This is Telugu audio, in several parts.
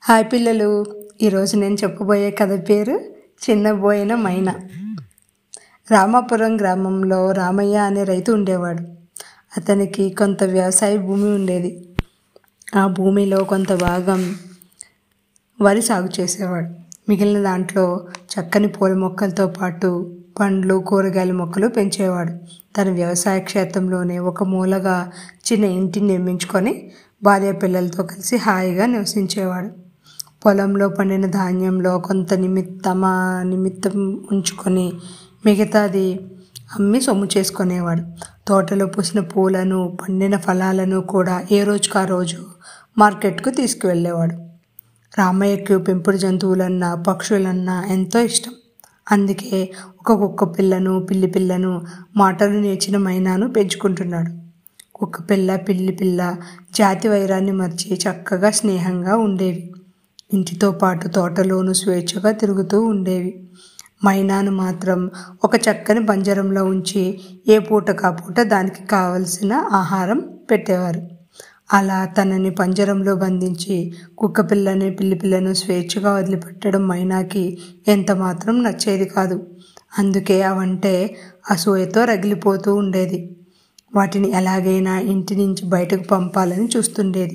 హాయ్ పిల్లలు ఈరోజు నేను చెప్పబోయే కథ పేరు చిన్నబోయిన మైనా రామాపురం గ్రామంలో రామయ్య అనే రైతు ఉండేవాడు అతనికి కొంత వ్యవసాయ భూమి ఉండేది ఆ భూమిలో కొంత భాగం వరి సాగు చేసేవాడు మిగిలిన దాంట్లో చక్కని పూల మొక్కలతో పాటు పండ్లు కూరగాయల మొక్కలు పెంచేవాడు తన వ్యవసాయ క్షేత్రంలోనే ఒక మూలగా చిన్న ఇంటిని నిర్మించుకొని భార్య పిల్లలతో కలిసి హాయిగా నివసించేవాడు పొలంలో పండిన ధాన్యంలో కొంత నిమిత్తమా నిమిత్తం ఉంచుకొని మిగతాది అమ్మి సొమ్ము చేసుకునేవాడు తోటలో పూసిన పూలను పండిన ఫలాలను కూడా ఏ రోజుకు ఆ రోజు మార్కెట్కు తీసుకువెళ్ళేవాడు రామయ్యకు పెంపుడు జంతువులన్నా పక్షులన్నా ఎంతో ఇష్టం అందుకే ఒక కుక్క పిల్లను పిల్లి పిల్లను మాటలు నేర్చిన మైనాను పెంచుకుంటున్నాడు కుక్క పిల్ల పిల్లి పిల్ల జాతి వైరాన్ని మర్చి చక్కగా స్నేహంగా ఉండేవి ఇంటితో పాటు తోటలోనూ స్వేచ్ఛగా తిరుగుతూ ఉండేవి మైనాను మాత్రం ఒక చక్కని పంజరంలో ఉంచి ఏ పూట కాపూట దానికి కావలసిన ఆహారం పెట్టేవారు అలా తనని పంజరంలో బంధించి కుక్క పిల్లని పిల్లి పిల్లను స్వేచ్ఛగా వదిలిపెట్టడం మైనాకి ఎంత మాత్రం నచ్చేది కాదు అందుకే అవంటే అసూయతో రగిలిపోతూ ఉండేది వాటిని ఎలాగైనా ఇంటి నుంచి బయటకు పంపాలని చూస్తుండేది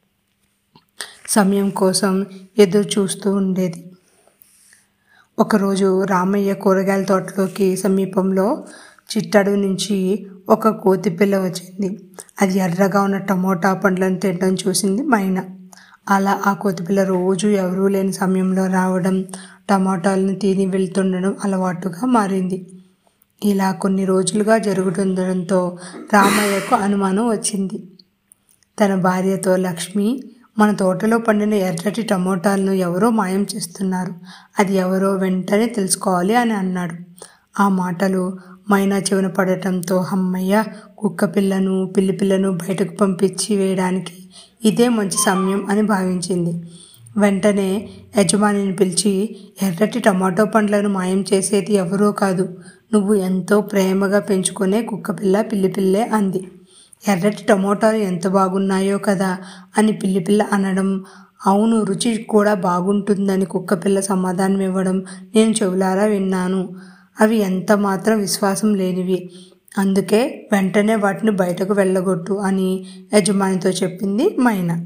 సమయం కోసం ఎదురు చూస్తూ ఉండేది ఒకరోజు రామయ్య కూరగాయల తోటలోకి సమీపంలో చిట్టడుగు నుంచి ఒక కోతి పిల్ల వచ్చింది అది ఎర్రగా ఉన్న టమోటా పండ్లను తినడం చూసింది మైనా అలా ఆ కోతిపిల్ల రోజు ఎవరూ లేని సమయంలో రావడం టమాటాలను తిని వెళ్తుండడం అలవాటుగా మారింది ఇలా కొన్ని రోజులుగా జరుగుతుండడంతో రామయ్యకు అనుమానం వచ్చింది తన భార్యతో లక్ష్మి మన తోటలో పండిన ఎర్రటి టమోటాలను ఎవరో మాయం చేస్తున్నారు అది ఎవరో వెంటనే తెలుసుకోవాలి అని అన్నాడు ఆ మాటలు మైనా చెవిన పడటంతో అమ్మయ్య కుక్క పిల్లను పిల్లి పిల్లను బయటకు పంపించి వేయడానికి ఇదే మంచి సమయం అని భావించింది వెంటనే యజమానిని పిలిచి ఎర్రటి టమాటో పండ్లను మాయం చేసేది ఎవరో కాదు నువ్వు ఎంతో ప్రేమగా పెంచుకునే కుక్క పిల్ల పిల్లి పిల్లే అంది ఎర్రటి టమోటాలు ఎంత బాగున్నాయో కదా అని పిల్లి పిల్ల అనడం అవును రుచి కూడా బాగుంటుందని కుక్కపిల్ల సమాధానం ఇవ్వడం నేను చెవులారా విన్నాను అవి ఎంత మాత్రం విశ్వాసం లేనివి అందుకే వెంటనే వాటిని బయటకు వెళ్ళగొట్టు అని యజమానితో చెప్పింది మైనా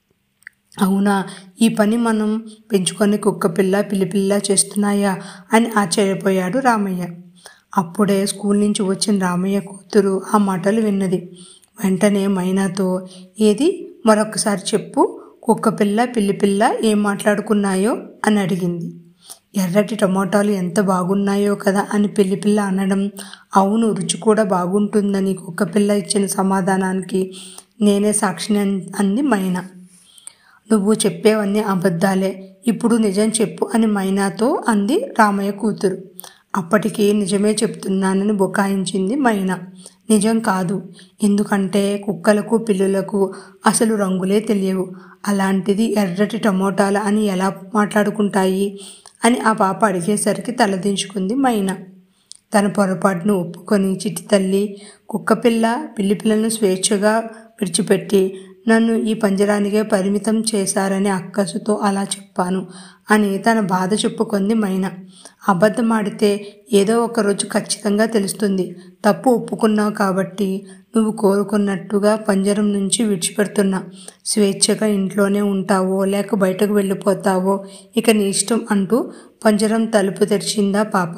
అవునా ఈ పని మనం పెంచుకొని కుక్కపిల్ల పిల్లిపిల్ల చేస్తున్నాయా అని ఆశ్చర్యపోయాడు రామయ్య అప్పుడే స్కూల్ నుంచి వచ్చిన రామయ్య కూతురు ఆ మాటలు విన్నది వెంటనే మైనాతో ఏది మరొకసారి చెప్పు కుక్క పిల్ల పిల్లి పిల్ల ఏం మాట్లాడుకున్నాయో అని అడిగింది ఎర్రటి టమోటాలు ఎంత బాగున్నాయో కదా అని పిల్లి పిల్ల అనడం అవును రుచి కూడా బాగుంటుందని కుక్క పిల్ల ఇచ్చిన సమాధానానికి నేనే సాక్షిని అంది మైనా నువ్వు చెప్పేవన్నీ అబద్ధాలే ఇప్పుడు నిజం చెప్పు అని మైనాతో అంది రామయ్య కూతురు అప్పటికి నిజమే చెప్తున్నానని బుకాయించింది మైనా నిజం కాదు ఎందుకంటే కుక్కలకు పిల్లులకు అసలు రంగులే తెలియవు అలాంటిది ఎర్రటి టమోటాల అని ఎలా మాట్లాడుకుంటాయి అని ఆ పాప అడిగేసరికి తలదించుకుంది మైనా తన పొరపాటును ఒప్పుకొని చిట్టి తల్లి కుక్కపిల్ల పిల్లి పిల్లలను స్వేచ్ఛగా విడిచిపెట్టి నన్ను ఈ పంజరానికే పరిమితం చేశారని అక్కసుతో అలా చెప్పాను అని తన బాధ చెప్పుకుంది మైనా అబద్ధమాడితే ఏదో ఒక రోజు ఖచ్చితంగా తెలుస్తుంది తప్పు ఒప్పుకున్నావు కాబట్టి నువ్వు కోరుకున్నట్టుగా పంజరం నుంచి విడిచిపెడుతున్నా స్వేచ్ఛగా ఇంట్లోనే ఉంటావో లేక బయటకు వెళ్ళిపోతావో ఇక నీ ఇష్టం అంటూ పంజరం తలుపు తెరిచిందా పాప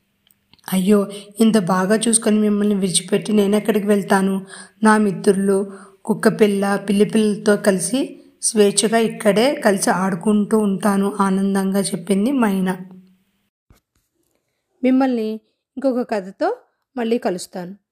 అయ్యో ఇంత బాగా చూసుకొని మిమ్మల్ని విడిచిపెట్టి నేనెక్కడికి వెళ్తాను నా మిత్రులు కుక్కపిల్ల పిల్లి పిల్లలతో కలిసి స్వేచ్ఛగా ఇక్కడే కలిసి ఆడుకుంటూ ఉంటాను ఆనందంగా చెప్పింది మైనా మిమ్మల్ని ఇంకొక కథతో మళ్ళీ కలుస్తాను